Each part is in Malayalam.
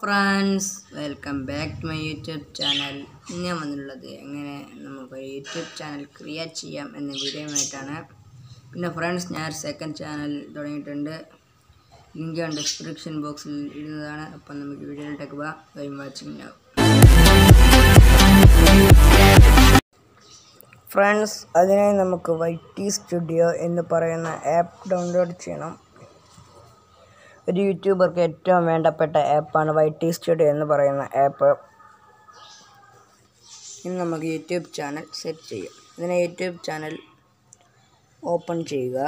friends welcome back to my YouTube channel ഇന്ന് ഞാൻ വന്നിട്ടുള്ളത് എങ്ങനെ നമുക്ക് യൂട്യൂബ് ചാനൽ ക്രിയേറ്റ് ചെയ്യാം എന്ന വീഡിയോയുമായിട്ടാണ് പിന്നെ ഫ്രണ്ട്സ് ഞാൻ സെക്കൻഡ് ചാനൽ തുടങ്ങിയിട്ടുണ്ട് ലിങ്ക് ഞാൻ ഡിസ്ക്രിപ്ഷൻ ബോക്സിൽ ഇടുന്നതാണ് അപ്പം നമുക്ക് വീഡിയോയിലേക്ക് പോകാം വൈം വാച്ചിങ് നൗ ഫ്രണ്ട്സ് അതിനായി നമുക്ക് വൈറ്റി സ്റ്റുഡിയോ എന്ന് പറയുന്ന ആപ്പ് ഡൗൺലോഡ് ചെയ്യണം ഒരു യൂട്യൂബർക്ക് ഏറ്റവും വേണ്ടപ്പെട്ട ആപ്പാണ് വൈറ്റി സ്റ്റുഡിയോ എന്ന് പറയുന്ന ആപ്പ് ഇനി നമുക്ക് യൂട്യൂബ് ചാനൽ സെറ്റ് ചെയ്യാം ഇതിനെ യൂട്യൂബ് ചാനൽ ഓപ്പൺ ചെയ്യുക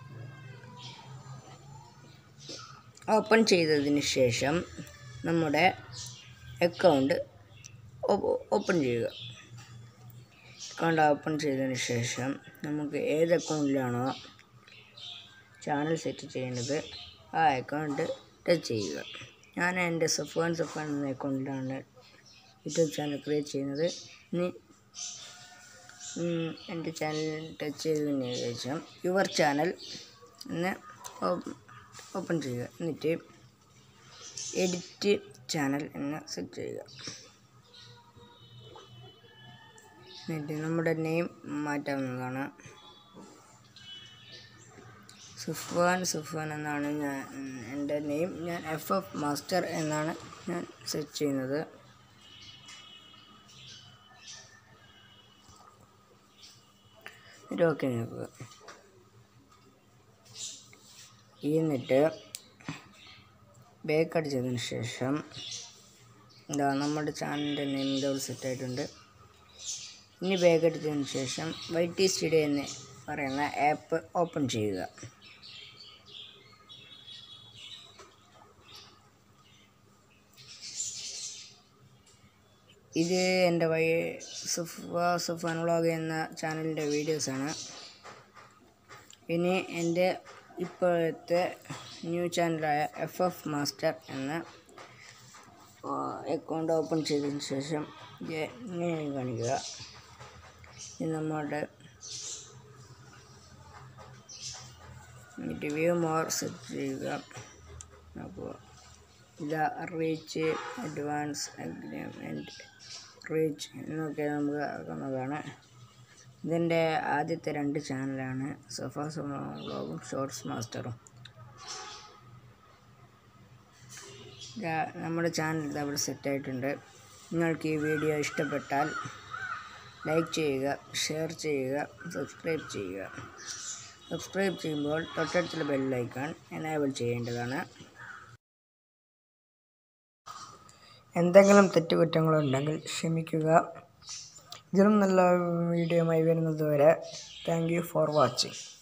ഓപ്പൺ ചെയ്തതിന് ശേഷം നമ്മുടെ അക്കൗണ്ട് ഓപ്പൺ ചെയ്യുക അക്കൗണ്ട് ഓപ്പൺ ചെയ്തതിന് ശേഷം നമുക്ക് ഏത് അക്കൗണ്ടിലാണോ ചാനൽ സെറ്റ് ചെയ്യേണ്ടത് ആ അക്കൗണ്ട് ടച്ച് ചെയ്യുക ഞാൻ എൻ്റെ സഫാൻ സഫാൻ എന്ന അക്കൗണ്ടിലാണ് യൂട്യൂബ് ചാനൽ ക്രിയേറ്റ് ചെയ്യുന്നത് ഇനി ഉം, എൻ്റെ ചാനൽ ടച്ച് ചെയ്തതിന് ശേഷം യുവർ ചാനൽ എന്ന് ഓപ്പൺ ചെയ്യുക എന്നിട്ട് എഡിറ്റ് ചാനൽ എന്ന് സെറ്റ് ചെയ്യുക എന്നിട്ട് നമ്മുടെ നെയിം മാറ്റാവുന്നതാണ് സുഫാൻ സുഫാൻ എന്നാണ് ഞാൻ എൻ്റെ നെയിം ഞാൻ എഫ് എഫ് മാസ്റ്റർ എന്നാണ് ഞാൻ സെറ്റ് ചെയ്യുന്നത് ഇത് ഓക്കെ നോക്കുക എന്നിട്ട് ബേക്ക് അടിച്ചതിന് ശേഷം എന്താ നമ്മുടെ ചാനലിൻ്റെ നെയിം ഇതോടെ സെറ്റ് ആയിട്ടുണ്ട് ഇനി ബാഗ് അടിച്ചതിന് ശേഷം വൈറ്റി സ്റ്റുഡിയോ എന്ന് പറയുന്ന ആപ്പ് ഓപ്പൺ ചെയ്യുക ഇത് എൻ്റെ വൈ സുഫ സുഫാൻ വ്ളോഗ് എന്ന ചാനലിൻ്റെ വീഡിയോസാണ് ഇനി എൻ്റെ ഇപ്പോഴത്തെ ന്യൂ ചാനലായ എഫ് എഫ് മാസ്റ്റർ എന്ന അക്കൗണ്ട് ഓപ്പൺ ചെയ്തതിന് ശേഷം ഇത് ഇങ്ങനെ കാണിക്കുക ഇത് നമ്മുടെ എന്നിട്ട് വ്യൂ മോർ സെറ്റ് ചെയ്യുക അപ്പോൾ ഇത് റീച്ച് അഡ്വാൻസ് അഗ്രിമെൻറ്റ് റീച്ച് എന്നൊക്കെ നമുക്ക് ആക്കുന്നതാണ് ഇതിൻ്റെ ആദ്യത്തെ രണ്ട് ചാനലാണ് സൊഫ വ്ളോഗും ഷോർട്സ് മാസ്റ്ററും ഇതാ നമ്മുടെ ചാനൽ ഇത് അവിടെ സെറ്റായിട്ടുണ്ട് നിങ്ങൾക്ക് ഈ വീഡിയോ ഇഷ്ടപ്പെട്ടാൽ ലൈക്ക് ചെയ്യുക ഷെയർ ചെയ്യുക സബ്സ്ക്രൈബ് ചെയ്യുക സബ്സ്ക്രൈബ് ചെയ്യുമ്പോൾ തൊട്ടടുത്തുള്ള ബെല്ലൈക്കൺ എനേബിൾ ചെയ്യേണ്ടതാണ് എന്തെങ്കിലും തെറ്റുകുറ്റങ്ങളുണ്ടെങ്കിൽ ക്ഷമിക്കുക ഇതിലും നല്ല വീഡിയോയുമായി വരുന്നത് വരെ താങ്ക് യു ഫോർ വാച്ചിങ്